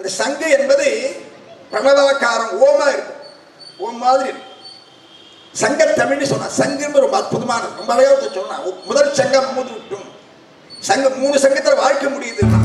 இந்த சங்கு என்பது பிரணவாக்காரம் ஓமா இருக்கும் ஓம் மாதிரி இருக்கும் சங்க தமிழ்னு சொன்னா சங்குன்னு ரொம்ப அற்புதமானது ரொம்ப அழகாக சொன்னா முதல் சங்கம் மூது விட்டும் சங்கம் மூணு சங்கத்துல வாழ்க்கை முடியுதுன்னா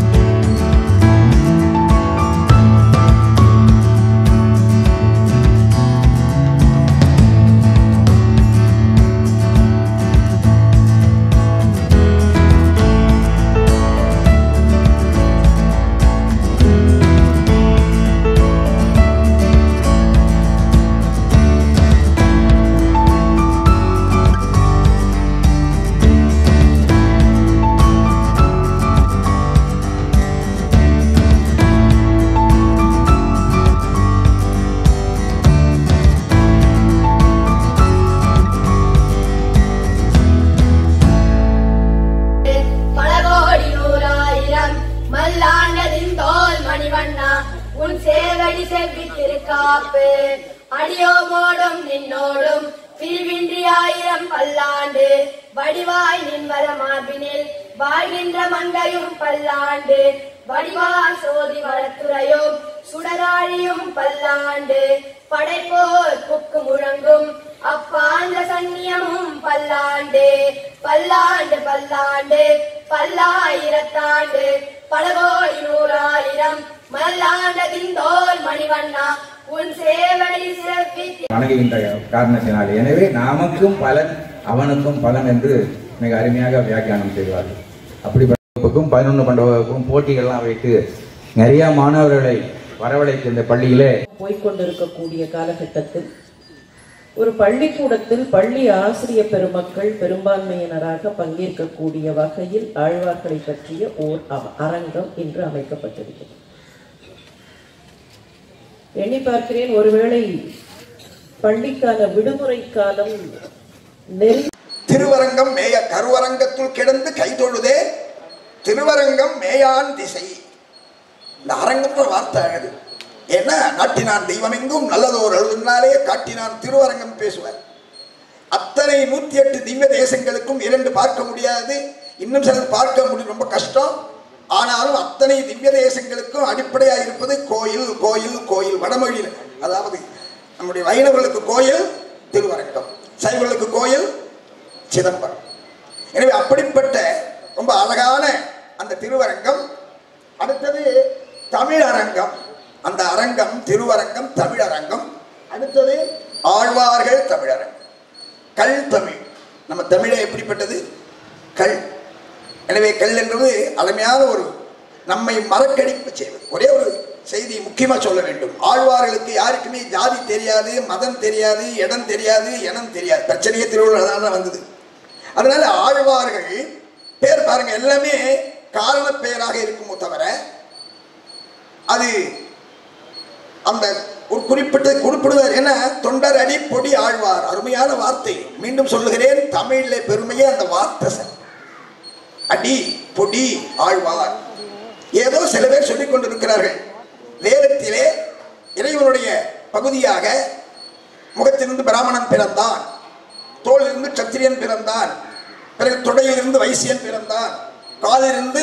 பல கோடி நூறாயிரம் மல்லாண்டதின் தோல் மணிவண்ணா உன் சேவடி செவ்வி திருக்காப்பு அடியோமோடும் நின்னோடும் பிரிவின்றி ஆயிரம் பல்லாண்டு வடிவாய் நின்வர மார்பினில் வாழ்கின்ற மங்கையும் பல்லாண்டு வடிவாய் சோதி வளத்துறையும் சுடராழியும் பல்லாண்டு படைப்போர் புக்கு முழங்கும் அப்பாந்த சன்னியமும் பல்லாண்டு பல்லாண்டு பல்லாண்டு பல்லாயிரத்தாண்டு பல கோடி நூறாயிரம் மல்லாண்டதின் தோல் மணிவண்ணா உன் சேவடி செவ்வி வணங்குகின்ற காரணத்தினால் எனவே நமக்கும் பலன் அவனுக்கும் பலன் என்று மிக அருமையாக வியாக்கியானம் செய்வார்கள் அப்படிப்பட்ட வகுப்புக்கும் பதினொன்று பண்ட வகுப்புக்கும் போட்டிகள்லாம் வைத்து நிறைய மாணவர்களை வரவழைத்து இந்த பள்ளியிலே போய்க்கொண்டிருக்கக்கூடிய காலகட்டத்தில் ஒரு பள்ளிக்கூடத்தில் பள்ளி ஆசிரிய பெருமக்கள் பெரும்பான்மையினராக பங்கேற்கக்கூடிய வகையில் ஆழ்வார்களை பற்றிய ஓர் அவ- அரங்கம் இன்று அமைக்கப்பட்டிருக்கிறது எண்ணி பார்க்கிறேன் ஒருவேளை பள்ளிக்கான விடுமுறை காலம் நெருங்கி திருவரங்கம் மேய கருவரங்கத்துள் கிடந்து கைதொழுதே திருவரங்கம் மேயான் திசை இந்த அரங்கம்ன்ற வார்த்தை ஆகுது ஏன்னா நாட்டினான் தெய்வமெங்கும் நல்லதோர் எழுதினாலே காட்டினான் திருவரங்கம் பேசுவார் அத்தனை நூத்தி எட்டு திவ்ய தேசங்களுக்கும் இரண்டு பார்க்க முடியாது இன்னும் சிலர் பார்க்க முடியும் ரொம்ப கஷ்டம் ஆனாலும் அத்தனை திவ்ய தேசங்களுக்கும் அடிப்படையாக இருப்பது கோயில் கோயில் கோயில் வடமொழியில் அதாவது நம்முடைய வைணவர்களுக்கு கோயில் திருவரங்கம் சைவர்களுக்கு கோயில் சிதம்பரம் எனவே அப்படிப்பட்ட ரொம்ப அழகான அந்த திருவரங்கம் அடுத்தது தமிழ் அரங்கம் அந்த அரங்கம் திருவரங்கம் தமிழ் அரங்கம் அடுத்தது ஆழ்வார்கள் தமிழரங்கம் கல் தமிழ் நம்ம தமிழே எப்படிப்பட்டது கல் எனவே கல் என்பது அருமையான ஒரு நம்மை மறக்கடிப்பு செய்வது ஒரே ஒரு செய்தி முக்கியமா சொல்ல வேண்டும் ஆழ்வார்களுக்கு யாருக்குமே ஜாதி தெரியாது மதம் தெரியாது இடம் தெரியாது இனம் தெரியாது பிரச்சனையே திருவள்ளுவர் தான் வந்தது அதனால ஆழ்வார்கள் பேர் பாருங்க எல்லாமே காரண பெயராக இருக்குமோ தவிர அது அந்த ஒரு குறிப்பிட்ட குறிப்பிடுவார் என தொண்டர் அடி பொடி ஆழ்வார் அருமையான வார்த்தை மீண்டும் சொல்லுகிறேன் தமிழிலே பெருமையே அந்த வார்த்தை சார் அடி பொடி ஆழ்வார் ஏதோ சில பேர் சொல்லிக் கொண்டிருக்கிறார்கள் வேதத்திலே இறைவனுடைய பகுதியாக முகத்திலிருந்து பிராமணன் பிறந்தான் தோளிலிருந்து சத்திரியன் பிறந்தான் பிறகு தொடையிலிருந்து வைசியன் பிறந்தான் காலிலிருந்து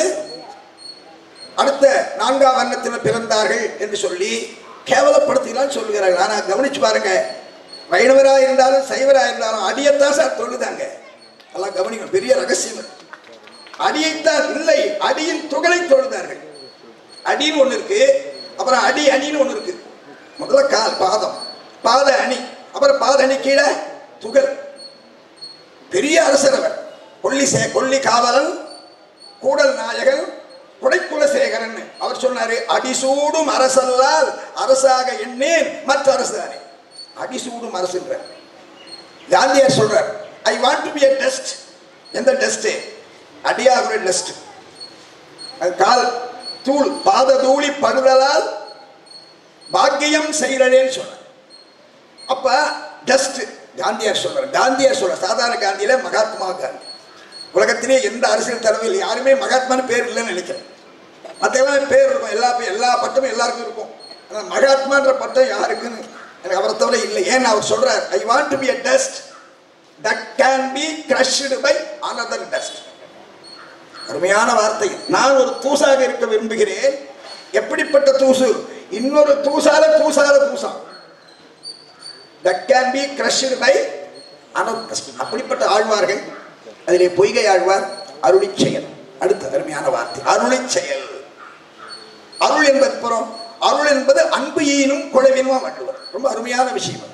அடுத்த நான்காம் வர்ணத்தில் பிறந்தார்கள் என்று சொல்லி கேவலப்படுத்தினால் சொல்லுகிறார்கள் ஆனா கவனிச்சு பாருங்க வைணவரா இருந்தாலும் சைவரா இருந்தாலும் அடியத்தான் சார் தொழுதாங்க எல்லாம் கவனிக்கணும் பெரிய ரகசியம் அது. அடியைத்தான் இல்லை அடியின் துகளை தொழுதார்கள் அடின்னு ஒண்ணு இருக்கு அப்புறம் அடி அணின்னு ஒண்ணு இருக்கு முதல்ல கால் பாதம் பாத அணி அப்புறம் பாத அணி கீழே துகள் பெரிய அரசர் அவர் கொல்லி சே கொல்லி காவலன் கூடல் நாயகன் குடைக்குலசேகரன் அவர் சொன்னாரு அடிசூடும் அரசல்லால் அரசாக எண்ணேன் மற்ற அரசானே அடிசூடும் அரசுன்ற காந்தியார் சொல்றார் I want to be a dust எந்த டெஸ்ட் அடியாகுற டெஸ்ட் அது கால் தூள் பாத தூளி படுதலால் பாக்கியம் செய்கிறேன்னு சொன்னார் அப்ப டஸ்ட் காந்தியார் சொல்றார் காந்தியார் சொல்ற சாதாரண காந்தியில மகாத்மா காந்தி உலகத்திலே எந்த அரசியல் தலைமையில் யாருமே மகாத்மான்னு பேர் இல்லைன்னு நினைக்கிறேன் மற்றெல்லாம் பேர் இருக்கும் எல்லா பே- எல்லா பட்டமும் எல்லாருக்கும் இருக்கும் ஆனால் மகாத்மான்ற பட்டம் யாருக்குன்னு எனக்கு அவரை தவிர இல்லை ஏன்னு அவர் சொல்றார் I want to be a dust that can be crushed by another dust அருமையான வார்த்தை நான் ஒரு தூசாக இருக்க விரும்புகிறேன் எப்படிப்பட்ட தூசு இன்னொரு தூசால தூசால தூசாம் that can be crushed by another dust அப்படிப்பட்ட ஆழ்வார்கள் அதிலே பொய்கை ஆழ்வார் அருளிச் செயல் அடுத்த அருமையான வார்த்தை அருளிச் செயல் அருள் என்பது புறம் அருள் என்பது அன்பு ஈனும் குழவினுமா வள்ளுவர் ரொம்ப அருமையான விஷயம் அது.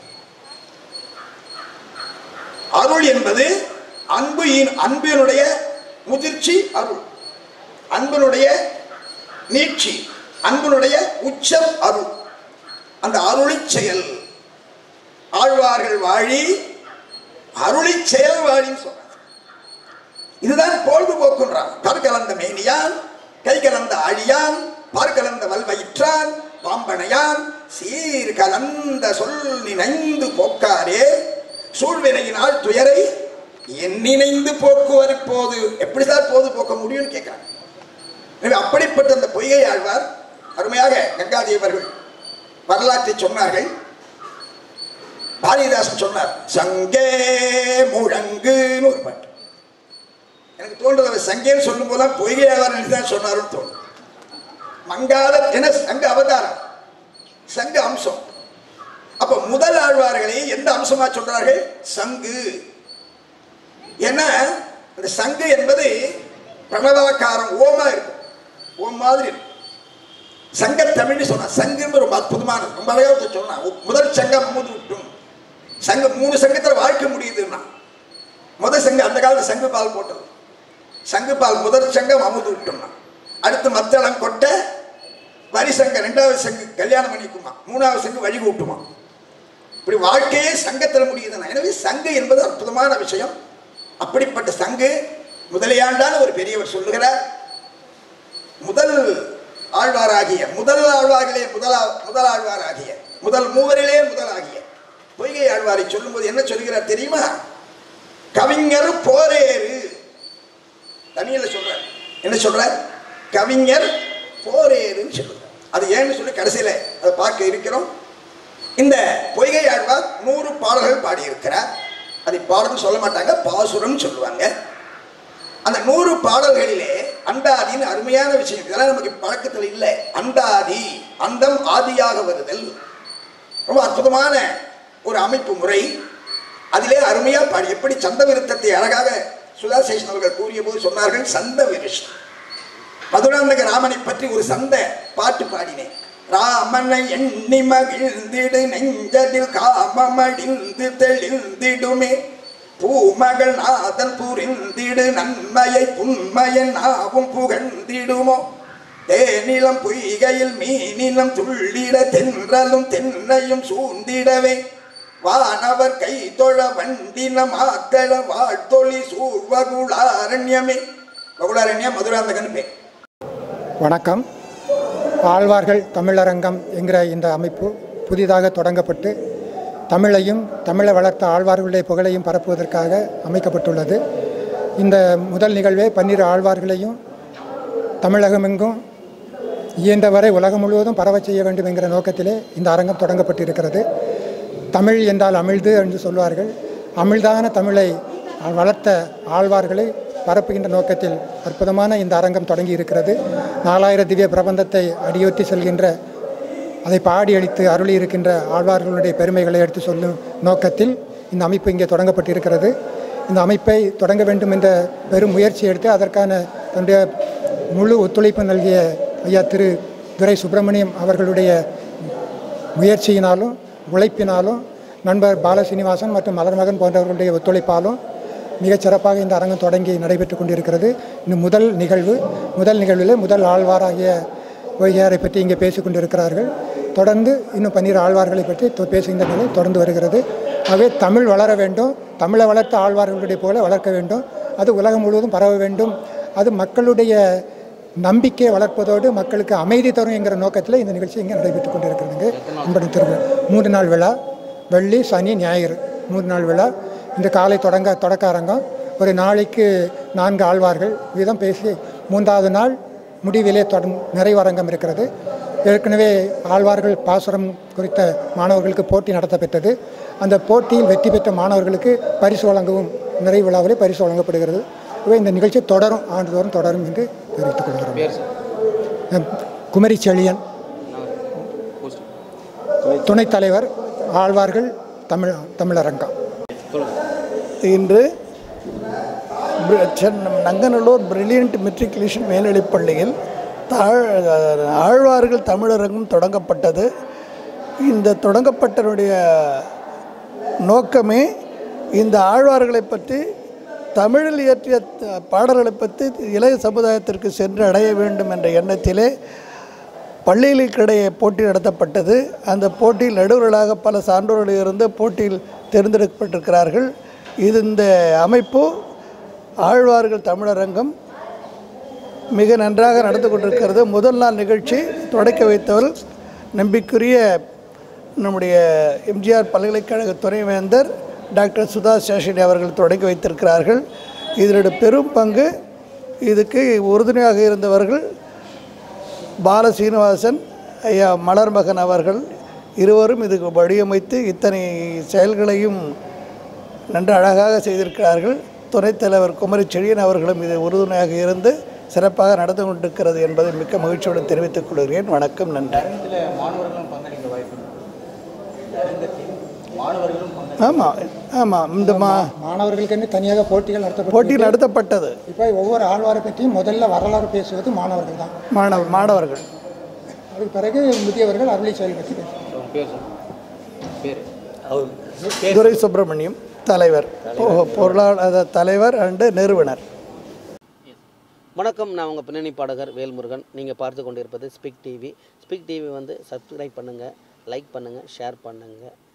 அருள் என்பது அன்பு ஈன் அன்பினுடைய முதிர்ச்சி அருள் அன்பினுடைய நீட்சி அன்பினுடைய உச்சம் அருள் அந்த அருளிச் செயல் ஆழ்வார்கள் வாழி அருளிச் செயல் வாழின்னு சொல்றாங்க இதுதான் பொழுதுபோக்குன்றான் கற்கலந்த மேனியான் கை கலந்த ஆழியான் பார்க்கலந்த வல்வயிற்றான் பாம்பனையான் சீர் கலந்த சொல் நினைந்து போக்காரே சூழ்வினையினால் துயரை என் நினைந்து போக்குவர் போது எப்படி சார் போது போக்க முடியும்னு கேட்கிறாங்க எனவே அப்படிப்பட்ட அந்த பொய்கை ஆழ்வார் அருமையாக கங்காதேவர்கள் வரலாற்றை சொன்னார்கள் பாரதிதாசன் சொன்னார் சங்கே முழங்குன்னு ஒரு பாட்டு எனக்கு தோன்றது அவர் சங்கேன்னு சொல்லும் போதெல்லாம் பொய்கை ஆழ்வார் தான் சொன்னாருன்னு தோணும் மங்காத என சங்க அவதாரம் சங்க அம்சம் அப்ப முதல் ஆழ்வார்களை எந்த அம்சமா சொல்றார்கள் சங்கு ஏன்னா அந்த சங்கு என்பது பிரணவாக்காரம் ஓமா இருக்கும் ஓம் மாதிரி இருக்கும் சங்க தமிழ்னு சொன்னா சங்குன்னு ரொம்ப அற்புதமானது ரொம்ப அழகாக சொன்னா முதல் சங்கம் அமுது விட்டும் சங்க மூணு சங்கத்துல வாழ்க்கை முடியுதுன்னா முதல் சங்கம் அந்த காலத்து சங்கு பால் போட்டது சங்கு பால் முதல் சங்கம் அமுது விட்டோம்னா அடுத்து மத்தளம் கொட்ட வரி சங்கம் ரெண்டாவது சங்கு கல்யாணம் பண்ணிக்குமா மூணாவது சங்கு வழி கூட்டுமா இப்படி வாழ்க்கையே சங்கத்தில் முடியுதுன்னா எனவே சங்கு என்பது அற்புதமான விஷயம் அப்படிப்பட்ட சங்கு முதலியாண்டான ஒரு பெரியவர் சொல்லுகிறார் முதல் ஆழ்வாராகிய முதல் ஆழ்வார்களே முதலா முதல் ஆழ்வாராகிய முதல் மூவரிலே முதலாகிய பொய்கை ஆழ்வாரை சொல்லும்போது என்ன சொல்கிறார் தெரியுமா கவிஞர் போரேறு தனியில சொல்றார் என்ன சொல்றார் கவிஞர் போரேறுன்னு சொல்றார் அது ஏன்னு சொல்லி கடைசியில அதை பார்க்க இருக்கிறோம் இந்த பொய்கை ஆழ்வார் நூறு பாடல்கள் பாடியிருக்கிறார் அதை பாடல்னு சொல்ல மாட்டாங்க பாசுரம் சொல்லுவாங்க அந்த நூறு பாடல்களிலே அண்டாதின்னு அருமையான விஷயம் இதெல்லாம் நமக்கு பழக்கத்தில் இல்லை அண்டாதி அந்தம் ஆதியாக வருதல் ரொம்ப அற்புதமான ஒரு அமைப்பு முறை அதிலே அருமையா பாடி எப்படி சந்த விருத்தத்தை அழகாக சுதாசேஷன் அவர்கள் கூறிய போது சொன்னார்கள் சந்த விருஷம் மதுராந்தக ராமனை பற்றி ஒரு சந்த பாட்டு பாடினேன் ராமனை எண்ணி மகிழ்ந்திடு நெஞ்சதில் காமமடிந்து தெளிந்திடுமே பூமகள் நாதன் புரிந்திடு நன்மையை புன்மையன் நாவும் புகழ்ந்திடுமோ தேனிலம் பொய்கையில் மீனிலம் துள்ளிட தென்றலும் தென்னையும் சூழ்ந்திடவே வானவர் கை தொழ வண்டின மாக்கள வாழ்த்தொழி சூழ்வகுளாரண்யமே வகுளாரண்யம் மதுராந்தகன் பேர் வணக்கம் ஆழ்வார்கள் தமிழரங்கம் என்கிற இந்த அமைப்பு புதிதாக தொடங்கப்பட்டு தமிழையும் தமிழை வளர்த்த ஆழ்வார்களுடைய புகழையும் பரப்புவதற்காக அமைக்கப்பட்டுள்ளது இந்த முதல் நிகழ்வே பன்னிரு ஆழ்வார்களையும் தமிழகமெங்கும் இயன்றவரை உலகம் முழுவதும் பரவச் செய்ய வேண்டும் என்கிற நோக்கத்திலே இந்த அரங்கம் தொடங்கப்பட்டிருக்கிறது தமிழ் என்றால் அமிழ்து என்று சொல்வார்கள் அமிழ்தான தமிழை வளர்த்த ஆழ்வார்களை பரப்புகின்ற நோக்கத்தில் அற்புதமான இந்த அரங்கம் தொடங்கி இருக்கிறது நாலாயிர திவ்ய பிரபந்தத்தை அடியொற்றி செல்கின்ற அதை பாடி அளித்து அருளி இருக்கின்ற ஆழ்வார்களுடைய பெருமைகளை எடுத்து சொல்லும் நோக்கத்தில் இந்த அமைப்பு இங்கே தொடங்கப்பட்டிருக்கிறது இந்த அமைப்பை தொடங்க வேண்டும் என்ற பெரும் முயற்சி எடுத்து அதற்கான தன்னுடைய முழு ஒத்துழைப்பு நல்கிய ஐயா திரு துரை சுப்பிரமணியம் அவர்களுடைய முயற்சியினாலும் உழைப்பினாலும் நண்பர் பாலசீனிவாசன் மற்றும் மலர்மகன் போன்றவர்களுடைய ஒத்துழைப்பாலும் மிகச் சிறப்பாக இந்த அரங்கம் தொடங்கி நடைபெற்று கொண்டிருக்கிறது இந்த முதல் நிகழ்வு முதல் நிகழ்வில் முதல் ஆழ்வாராகிய ஒய்யாரை பற்றி இங்கே பேசிக் கொண்டிருக்கிறார்கள் தொடர்ந்து இன்னும் பன்னீர் ஆழ்வார்களை பற்றி தொ- பேசுகின்ற நிலை தொடர்ந்து வருகிறது ஆகவே தமிழ் வளர வேண்டும் தமிழை வளர்த்த ஆழ்வார்களுடைய போல வளர்க்க வேண்டும் அது உலகம் முழுவதும் பரவ வேண்டும் அது மக்களுடைய நம்பிக்கையை வளர்ப்பதோடு மக்களுக்கு அமைதி தரும் என்கிற நோக்கத்தில் இந்த நிகழ்ச்சி இங்கே நடைபெற்றுக் கொண்டிருக்கிறதுங்க அன்பன் திருவிழா மூன்று நாள் விழா வெள்ளி சனி ஞாயிறு மூன்று நாள் விழா இந்த காலை தொடங்க தொடக்க அரங்கம் ஒரு நாளைக்கு நான்கு ஆழ்வார்கள் வீதம் பேசி மூன்றாவது நாள் முடிவிலே தொடர் நிறைவரங்கம் இருக்கிறது ஏற்கனவே ஆழ்வார்கள் பாசுரம் குறித்த மாணவர்களுக்கு போட்டி நடத்தப்பெற்றது அந்த போட்டியில் வெற்றி பெற்ற மாணவர்களுக்கு பரிசு வழங்கவும் நிறைவு விழாவிலே பரிசு வழங்கப்படுகிறது எனவே இந்த நிகழ்ச்சி தொடரும் ஆண்டுதோறும் தொடரும் என்று தெரிவித்துக் கொள்கிறோம் எம் குமரி செழியன் துணைத் தலைவர் ஆழ்வார்கள் தமிழ் தமிழரங்கம் இன்று பிர- சென்னை நங்கநல்லூர் பிரில்லியன்ட் மெட்ரிகுலேஷன் மேல்நிலைப் பள்ளியில் தாழ் ஆழ்வார்கள் தமிழரங்கம் தொடங்கப்பட்டது இந்த தொடங்கப்பட்டனுடைய நோக்கமே இந்த ஆழ்வார்களை பற்றி தமிழில் இயற்றிய த- பாடல்களை பற்றி இளைய சமுதாயத்திற்கு சென்று அடைய வேண்டும் என்ற எண்ணத்திலே பள்ளிகளுக்கிடையே போட்டி நடத்தப்பட்டது அந்த போட்டியில் நடுவர்களாக பல சான்றோர்கள் இருந்து போட்டியில் தேர்ந்தெடுக்கப்பட்டிருக்கிறார்கள் இது இந்த அமைப்பு ஆழ்வார்கள் தமிழரங்கம் மிக நன்றாக நடந்து கொண்டிருக்கிறது முதல் நாள் நிகழ்ச்சி தொடக்க வைத்தவர் நம்பிக்குரிய நம்முடைய எம்ஜிஆர் பல்கலைக்கழக துணைவேந்தர் டாக்டர் சுதா சேஷனி அவர்கள் தொடங்கி வைத்திருக்கிறார்கள் இதனுடைய பெரும் பங்கு இதுக்கு உறுதுணையாக இருந்தவர்கள் பால சீனிவாசன் ஐயா மலர்மகன் அவர்கள் இருவரும் இதுக்கு வடிவமைத்து இத்தனை செயல்களையும் நன்று அழகாக செய்திருக்கிறார்கள் துணைத் தலைவர் குமரி செழியன் அவர்களும் இது உறுதுணையாக இருந்து சிறப்பாக நடந்து கொண்டிருக்கிறது என்பதை மிக்க மகிழ்ச்சியுடன் தெரிவித்துக் கொள்கிறேன் வணக்கம் நன்றி ஆமாம் ஆமாம் இந்த மா மாணவர்களுக்கென்று தனியாக போட்டிகள் நடத்தப்பட்டு போட்டி நடத்தப்பட்டது இப்போ ஒவ்வொரு ஆழ்வாரை பற்றியும் முதல்ல வரலாறு பேசுவது மாணவர்கள் தான் மாணவ மாணவர்கள் அதுக்கு பிறகு முதியவர்கள் அருளி செயல் பற்றி பேசுவாங்க துரை சுப்பிரமணியம் தலைவர் பொ- பொருளாதார தலைவர் அண்டு நிறுவனர் வணக்கம் நான் உங்கள் பின்னணி பாடகர் வேல்முருகன் நீங்கள் பார்த்து கொண்டிருப்பது ஸ்பிக் டிவி ஸ்பிக் டிவி வந்து சப்ஸ்கிரைப் பண்ணுங்கள் லைக் பண்ணுங்கள் ஷேர் பண்ணுங்கள்